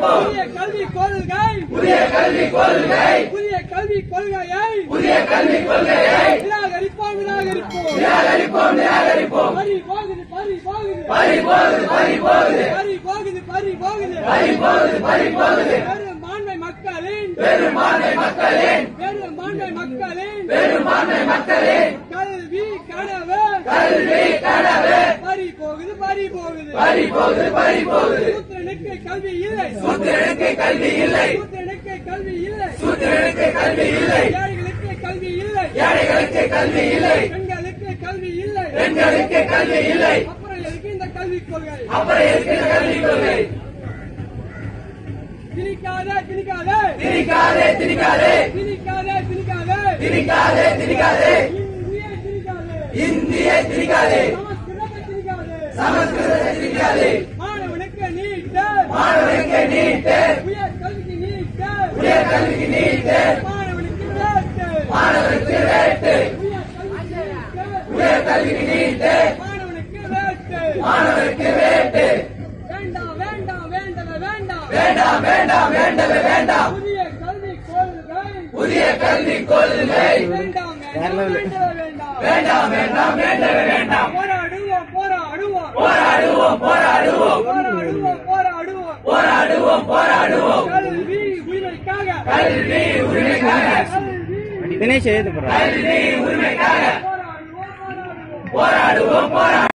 புதிய கல்வி கொள்கை புதிய கல்வி கொள்கை புதிய கல்வி கொள்கையை புதிய கல்வி கொள்கையை நிராகரிப்போம் நிராகரிப்போம் நிராகரிப்போம் நிராகரிப்போம் பறி போகுது பறி போகுது பறி போகுது பறி போகுது பறி போகுது பறி போகுது பறி போகுது பறி போகுது பெரும்பான்மை மக்களின் பெரும்பான்மை மக்களின் பெரும்பான்மை மக்களின் பெரும்பான்மை மக்களின் கல்வி கனவு கல்வி கனவு பறி போகுது பறி போகுது பறி போகுது பறி போகுது சூத்திரனுக்கு கல்வி இல்லை சூத்திரனுக்கு கல்வி இல்லை சூத்திரனுக்கு கல்வி இல்லை சூத்திரனுக்கு கல்வி இல்லை ஏழைகளுக்கு கல்வி இல்லை ஏழைகளுக்கு கல்வி இல்லை பெண்களுக்கு கல்வி இல்லை பெண்களுக்கு கல்வி இல்லை அப்புறம் எதுக்கு இந்த கல்விக் கொள்கை அப்புறம் எதுக்கு இந்த கல்வி கொள்கை திணிக்காதே திணிக்காதே திணிக்காதே திணிக்காதே திணிக்காதே திணிக்காதே திணிக்காதே திணிக்காதே இந்திய திணிக்காதே இந்திய திணிக்காதே சமஸ்கிருதத்தை திணிக்காதே சமஸ்கிருதத்தை திணிக்காதே மாணவனுக்கு நீட்ட மாணவனுக்கு நீட்டு உயர் கல்விக்கு நீட்ட உயர் கல்விக்கு நீட்டு மாணவனுக்கு வேட்டு மாணவனுக்கு ரேட்டு உயர் கல்விக்கு நீட்ட உயர் கல்விக்கு நீட்டு மாணவனுக்கு வேட்டு மாணவனுக்கு ரேட்டு வேண்டாம் வேண்டாம் வேண்டவே வேண்டாம் வேண்டாம் வேண்டாம் வேண்டவே வேண்டாம் புதிய கல்வி கொள்கை புதிய கல்வி கொள்கை வேண்டாம் வேண்டாம் வேண்டவே வேண்டாம் வேண்டாம் வேண்டாம் வேண்டவே வேண்டாம் போராடுவோம் போராடுவோம் போராடுவோம் போராடுவோம் போராடுவோம் போராடுவோம் போராடுவோம் போராடுவோம் கல்வி உரிமைக்காக கல்வி உரிமைக்காக கல்வி தினேஷ் எழுது போறாரு கல்வி உரிமைக்காக போராடுவோம் போராடுவோம் போராடுவோம் போராடுவோம்